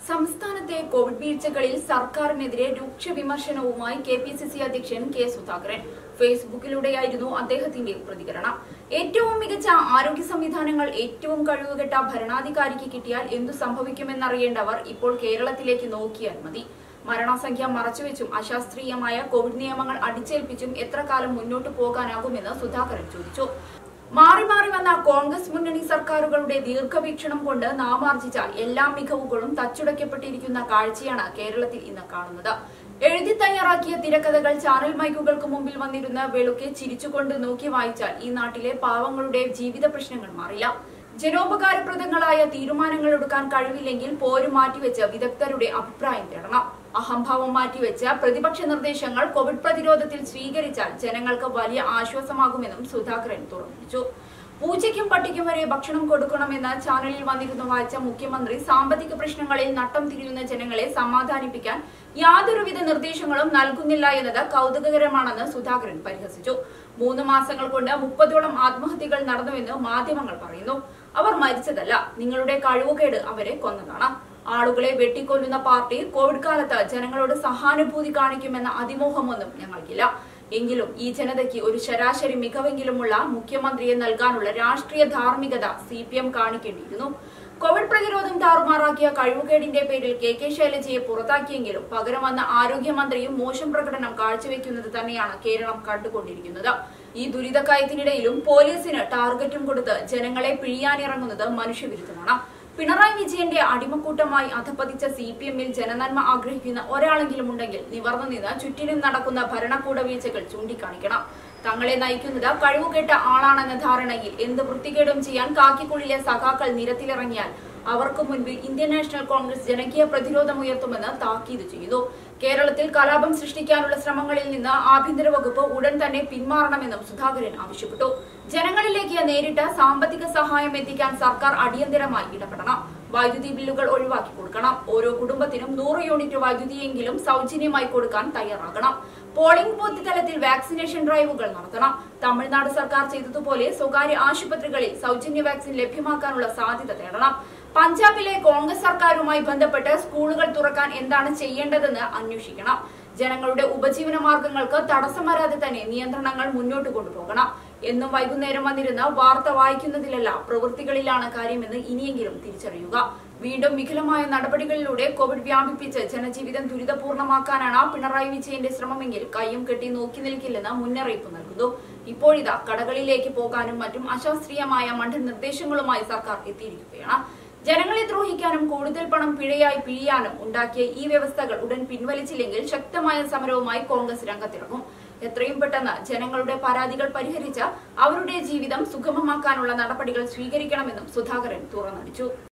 സംസ്ഥാനത്തെ കോവിഡ് വീഴ്ചകളിൽ സർക്കാരിനെതിരെ രൂക്ഷ വിമർശനവുമായി കെ പി സി സി അധ്യക്ഷൻ കെ സുധാകരൻ ഫേസ്ബുക്കിലൂടെയായിരുന്നു അദ്ദേഹത്തിന്റെ പ്രതികരണം ഏറ്റവും മികച്ച ആരോഗ്യ സംവിധാനങ്ങൾ ഏറ്റവും കഴിവുകെട്ട ഭരണാധികാരിക്ക് കിട്ടിയാൽ എന്തു സംഭവിക്കുമെന്നറിയേണ്ടവർ ഇപ്പോൾ കേരളത്തിലേക്ക് നോക്കിയാൽ മതി മരണസംഖ്യ മറച്ചുവെച്ചും അശാസ്ത്രീയമായ കോവിഡ് നിയമങ്ങൾ അടിച്ചേൽപ്പിച്ചും എത്ര കാലം മുന്നോട്ടു പോകാനാകുമെന്ന് സുധാകരൻ ചോദിച്ചു മാറി മാറി വന്ന കോൺഗ്രസ് മുന്നണി സർക്കാരുകളുടെ ദീർഘവീക്ഷണം കൊണ്ട് നാമാർജിച്ച എല്ലാ മികവുകളും തച്ചുടയ്ക്കപ്പെട്ടിരിക്കുന്ന കാഴ്ചയാണ് കേരളത്തിൽ ഇന്ന് കാണുന്നത് എഴുതി തയ്യാറാക്കിയ തിരക്കഥകൾ ചാനൽ മൈക്കുകൾക്ക് മുമ്പിൽ വന്നിരുന്ന വെളുക്കെ ചിരിച്ചുകൊണ്ട് നോക്കി വായിച്ചാൽ ഈ നാട്ടിലെ പാവങ്ങളുടെ ജീവിത പ്രശ്നങ്ങൾ മാറില്ല ജനോപകാരപ്രദങ്ങളായ തീരുമാനങ്ങൾ എടുക്കാൻ കഴിവില്ലെങ്കിൽ പോര് മാറ്റിവെച്ച് വിദഗ്ധരുടെ അഭിപ്രായം തേടണം അഹംഭാവം മാറ്റിവെച്ച് പ്രതിപക്ഷ നിർദ്ദേശങ്ങൾ കോവിഡ് പ്രതിരോധത്തിൽ സ്വീകരിച്ചാൽ ജനങ്ങൾക്ക് വലിയ ആശ്വാസമാകുമെന്നും സുധാകരൻ തുറന്നടിച്ചു പൂച്ചയ്ക്കും പട്ടിക്കും വരെ ഭക്ഷണം കൊടുക്കണമെന്ന് ചാനലിൽ വന്നിരുന്നു വായിച്ച മുഖ്യമന്ത്രി സാമ്പത്തിക പ്രശ്നങ്ങളിൽ നട്ടം തിരിയുന്ന ജനങ്ങളെ സമാധാനിപ്പിക്കാൻ യാതൊരുവിധ നിർദ്ദേശങ്ങളും നൽകുന്നില്ല എന്നത് കൗതുകകരമാണെന്ന് സുധാകരൻ പരിഹസിച്ചു മൂന്ന് മാസങ്ങൾ കൊണ്ട് മുപ്പതോളം ആത്മഹത്യകൾ നടന്നുവെന്ന് മാധ്യമങ്ങൾ പറയുന്നു അവർ മരിച്ചതല്ല നിങ്ങളുടെ കഴിവുകേട് അവരെ കൊന്നതാണ് ആളുകളെ വെട്ടിക്കൊല്ലുന്ന പാർട്ടി കോവിഡ് കാലത്ത് ജനങ്ങളോട് സഹാനുഭൂതി കാണിക്കുമെന്ന അതിമോഹമൊന്നും ഞങ്ങൾക്കില്ല എങ്കിലും ഈ ജനതയ്ക്ക് ഒരു ശരാശരി മികവെങ്കിലുമുള്ള മുഖ്യമന്ത്രിയെ നൽകാനുള്ള രാഷ്ട്രീയ ധാർമ്മികത സി പി എം കാണിക്കേണ്ടിയിരുന്നു കോവിഡ് പ്രതിരോധം താറുമാറാക്കിയ കഴിവുകേടിന്റെ പേരിൽ കെ കെ ശൈലജയെ പുറത്താക്കിയെങ്കിലും പകരം വന്ന ആരോഗ്യമന്ത്രിയും മോശം പ്രകടനം കാഴ്ചവെക്കുന്നത് തന്നെയാണ് കേരളം കണ്ടുകൊണ്ടിരിക്കുന്നത് ഈ ദുരിതക്കയത്തിനിടയിലും പോലീസിന് ടാർഗറ്റും കൊടുത്ത് ജനങ്ങളെ പിഴിയാനിറങ്ങുന്നത് മനുഷ്യവിരുദ്ധമാണ് പിണറായി വിജയന്റെ അടിമക്കൂട്ടമായി അധപ്പതിച്ച സി പി എമ്മിൽ ജനനന്മ ആഗ്രഹിക്കുന്ന ഒരാളെങ്കിലും ഉണ്ടെങ്കിൽ നിവർന്നു നിന്ന് ചുറ്റിനും നടക്കുന്ന ഭരണകൂട വീഴ്ചകൾ ചൂണ്ടിക്കാണിക്കണം തങ്ങളെ നയിക്കുന്നത് കഴിവുകെട്ട ആളാണെന്ന ധാരണയിൽ എന്ത് വൃത്തികേടും ചെയ്യാൻ കാക്കിക്കുള്ളിലെ സഖാക്കൾ നിരത്തിലിറങ്ങിയാൽ അവർക്ക് മുൻപിൽ ഇന്ത്യൻ നാഷണൽ കോൺഗ്രസ് ജനകീയ പ്രതിരോധമുയർത്തുമെന്ന് താക്കീത് ചെയ്തു കേരളത്തിൽ കലാപം സൃഷ്ടിക്കാനുള്ള ശ്രമങ്ങളിൽ നിന്ന് ആഭ്യന്തര വകുപ്പ് ഉടൻ തന്നെ പിന്മാറണമെന്നും സുധാകരൻ ആവശ്യപ്പെട്ടു ജനങ്ങളിലേക്ക് നേരിട്ട് സാമ്പത്തിക സഹായം എത്തിക്കാൻ സർക്കാർ അടിയന്തരമായി ഇടപെടണം വൈദ്യുതി ബില്ലുകൾ ഒഴിവാക്കി കൊടുക്കണം ഓരോ കുടുംബത്തിനും നൂറ് യൂണിറ്റ് വൈദ്യുതിയെങ്കിലും സൗജന്യമായി കൊടുക്കാൻ തയ്യാറാകണം പോളിംഗ് ബൂത്ത് തലത്തിൽ വാക്സിനേഷൻ ഡ്രൈവുകൾ നടത്തണം തമിഴ്നാട് സർക്കാർ ചെയ്തതുപോലെ സ്വകാര്യ ആശുപത്രികളിൽ സൗജന്യ വാക്സിൻ ലഭ്യമാക്കാനുള്ള സാധ്യത തേടണം പഞ്ചാബിലെ കോൺഗ്രസ് സർക്കാരുമായി ബന്ധപ്പെട്ട് സ്കൂളുകൾ തുറക്കാൻ എന്താണ് ചെയ്യേണ്ടതെന്ന് അന്വേഷിക്കണം ജനങ്ങളുടെ ഉപജീവന മാർഗങ്ങൾക്ക് തടസ്സം വരാതെ തന്നെ നിയന്ത്രണങ്ങൾ മുന്നോട്ട് കൊണ്ടുപോകണം എന്നും വൈകുന്നേരം വന്നിരുന്ന വാർത്ത വായിക്കുന്നതിലല്ല പ്രവൃത്തികളിലാണ് കാര്യമെന്ന് ഇനിയെങ്കിലും തിരിച്ചറിയുക വീണ്ടും വികലമായ നടപടികളിലൂടെ കോവിഡ് വ്യാപിപ്പിച്ച് ജനജീവിതം ദുരിതപൂർണമാക്കാനാണ് പിണറായി വിജയന്റെ ശ്രമമെങ്കിൽ കയ്യും കെട്ടി നോക്കി നിൽക്കില്ലെന്ന് മുന്നറിയിപ്പ് നൽകുന്നു ഇപ്പോഴിതാ കടകളിലേക്ക് പോകാനും മറ്റും അശാസ്ത്രീയമായ മണ്ഡൽ നിർദ്ദേശങ്ങളുമായി സർക്കാർ എത്തിയിരിക്കുകയാണ് ജനങ്ങളെ ദ്രോഹിക്കാനും കൂടുതൽ പണം പിഴയായി പിഴിയാനും ഉണ്ടാക്കിയ ഈ വ്യവസ്ഥകൾ ഉടൻ പിൻവലിച്ചില്ലെങ്കിൽ ശക്തമായ സമരവുമായി കോൺഗ്രസ് രംഗത്തിറങ്ങും എത്രയും പെട്ടെന്ന് ജനങ്ങളുടെ പരാതികൾ പരിഹരിച്ച് അവരുടെ ജീവിതം സുഗമമാക്കാനുള്ള നടപടികൾ സ്വീകരിക്കണമെന്നും സുധാകരൻ തുറന്നടിച്ചു